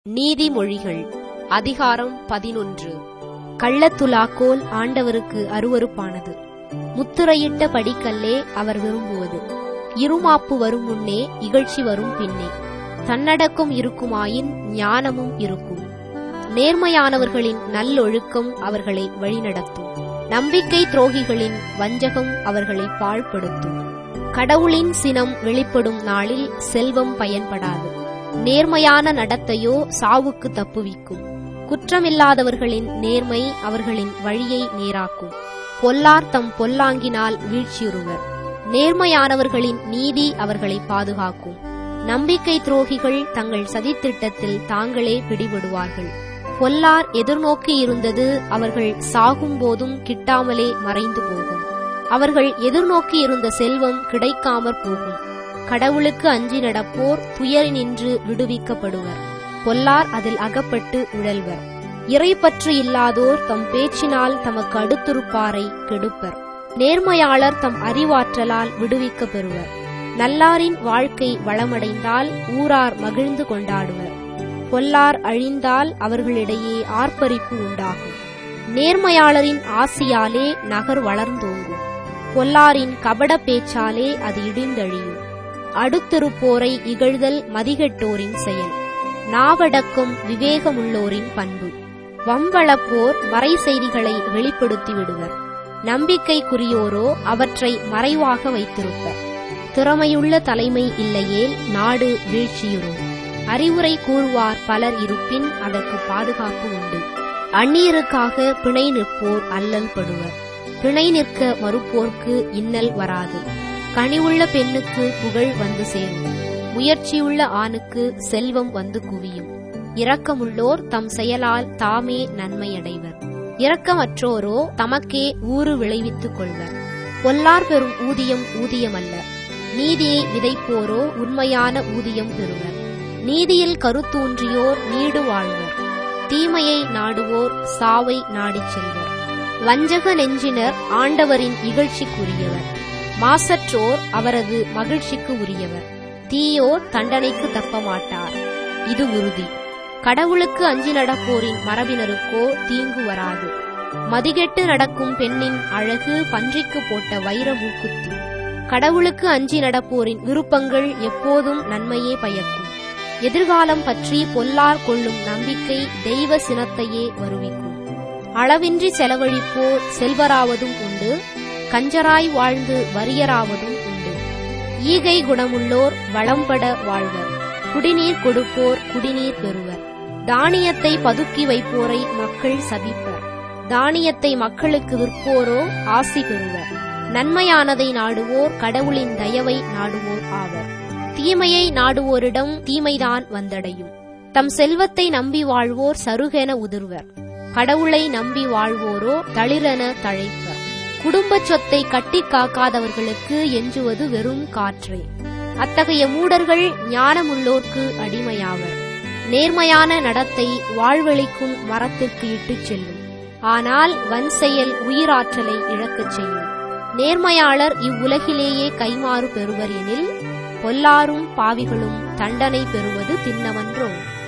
நீதிமொழிகள் அதிகாரம் பதினொன்று கள்ளத்துலாக்கோல் ஆண்டவருக்கு அருவருப்பானது முத்திரையிட்ட படிக்கல்லே அவர் விரும்புவது இருமாப்பு வரும் முன்னே இகழ்ச்சி வரும் பின்னே தன்னடக்கம் இருக்குமாயின் ஞானமும் இருக்கும் நேர்மையானவர்களின் நல்லொழுக்கம் அவர்களை வழிநடத்தும் நம்பிக்கை துரோகிகளின் வஞ்சகம் அவர்களை பாழ்படுத்தும் கடவுளின் சினம் வெளிப்படும் நாளில் செல்வம் பயன்படாது நேர்மையான நடத்தையோ சாவுக்கு தப்புவிக்கும் குற்றமில்லாதவர்களின் நேர்மை அவர்களின் வழியை நேராக்கும் பொல்லார் தம் பொல்லாங்கினால் வீழ்ச்சியுறுவர் நேர்மையானவர்களின் நீதி அவர்களை பாதுகாக்கும் நம்பிக்கை துரோகிகள் தங்கள் சதித்திட்டத்தில் தாங்களே பிடிபடுவார்கள் பொல்லார் எதிர்நோக்கி இருந்தது அவர்கள் சாகும்போதும் கிட்டாமலே மறைந்து போகும் அவர்கள் எதிர்நோக்கி இருந்த செல்வம் கிடைக்காமற் போகும் கடவுளுக்கு அஞ்சி நடப்போர் துயர் நின்று விடுவிக்கப்படுவர் பொல்லார் அதில் அகப்பட்டு உழல்வர் இறைப்பற்று இல்லாதோர் தம் பேச்சினால் தமக்கு அடுத்திருப்பாரை கெடுப்பர் நேர்மையாளர் தம் அறிவாற்றலால் விடுவிக்கப் பெறுவர் நல்லாரின் வாழ்க்கை வளமடைந்தால் ஊரார் மகிழ்ந்து கொண்டாடுவர் பொல்லார் அழிந்தால் அவர்களிடையே ஆர்ப்பரிப்பு உண்டாகும் நேர்மையாளரின் ஆசியாலே நகர் வளர்ந்தோங்கும் பொல்லாரின் கபட பேச்சாலே அது இடிந்தழியும் அடுத்திருப்போரை இகழ்தல் மதிகெட்டோரின் செயல் நாவடக்கும் விவேகமுள்ளோரின் பண்பு வம்பளப்போர் மறை செய்திகளை வெளிப்படுத்தி விடுவர் நம்பிக்கைக்குரியோரோ அவற்றை மறைவாக வைத்திருப்பர் திறமையுள்ள தலைமை இல்லையேல் நாடு வீழ்ச்சியுறும் அறிவுரை கூறுவார் பலர் இருப்பின் அதற்கு பாதுகாப்பு உண்டு அந்நியருக்காக பிணை நிற்போர் அல்லல் படுவர் பிணை நிற்க மறுப்போர்க்கு இன்னல் வராது கனிவுள்ள பெண்ணுக்கு புகழ் வந்து சேரும் முயற்சியுள்ள ஆணுக்கு செல்வம் வந்து குவியும் இரக்கமுள்ளோர் தம் செயலால் தாமே நன்மையடைவர் இரக்கமற்றோரோ தமக்கே ஊறு விளைவித்துக் கொள்வர் பொல்லார் பெறும் ஊதியம் ஊதியமல்ல நீதியை விதைப்போரோ உண்மையான ஊதியம் பெறுவர் நீதியில் கருத்தூன்றியோர் நீடு வாழ்வர் தீமையை நாடுவோர் சாவை நாடிச் செல்வர் வஞ்சக நெஞ்சினர் ஆண்டவரின் இகழ்ச்சிக்குரியவர் மாசற்றோர் அவரது மகிழ்ச்சிக்கு உரியவர் தீயோர் தண்டனைக்கு தப்ப மாட்டார் இது உறுதி கடவுளுக்கு அஞ்சி நடப்போரின் மரபினருக்கோ தீங்கு வராது மதிகெட்டு நடக்கும் பெண்ணின் அழகு பன்றிக்கு போட்ட வைர மூக்குத்தி கடவுளுக்கு அஞ்சி நடப்போரின் விருப்பங்கள் எப்போதும் நன்மையே பயக்கும் எதிர்காலம் பற்றி பொல்லார் கொள்ளும் நம்பிக்கை தெய்வ சினத்தையே வருவிக்கும் அளவின்றி செலவழிப்போர் செல்வராவதும் உண்டு கஞ்சராய் வாழ்ந்து வறியராவதும் உண்டு ஈகை குணமுள்ளோர் வளம்பட வாழ்வர் குடிநீர் கொடுப்போர் குடிநீர் பெறுவர் தானியத்தை பதுக்கி வைப்போரை மக்கள் சபிப்பர் தானியத்தை மக்களுக்கு விற்போரோ ஆசி பெறுவர் நன்மையானதை நாடுவோர் கடவுளின் தயவை நாடுவோர் ஆவர் தீமையை நாடுவோரிடம் தீமைதான் வந்தடையும் தம் செல்வத்தை நம்பி வாழ்வோர் சருகென உதிர்வர் கடவுளை நம்பி வாழ்வோரோ தளிரென தழைப்பர் குடும்ப சொத்தை கட்டி காக்காதவர்களுக்கு எஞ்சுவது வெறும் காற்றே அத்தகைய மூடர்கள் ஞானமுள்ளோர்க்கு அடிமையாவர் நேர்மையான நடத்தை வாழ்வழிக்கும் மரத்திற்கு இட்டுச் செல்லும் ஆனால் வன் செயல் உயிராற்றலை இழக்கச் செய்யும் நேர்மையாளர் இவ்வுலகிலேயே கைமாறு பெறுவர் எனில் பொல்லாரும் பாவிகளும் தண்டனை பெறுவது திண்ணமன்றோ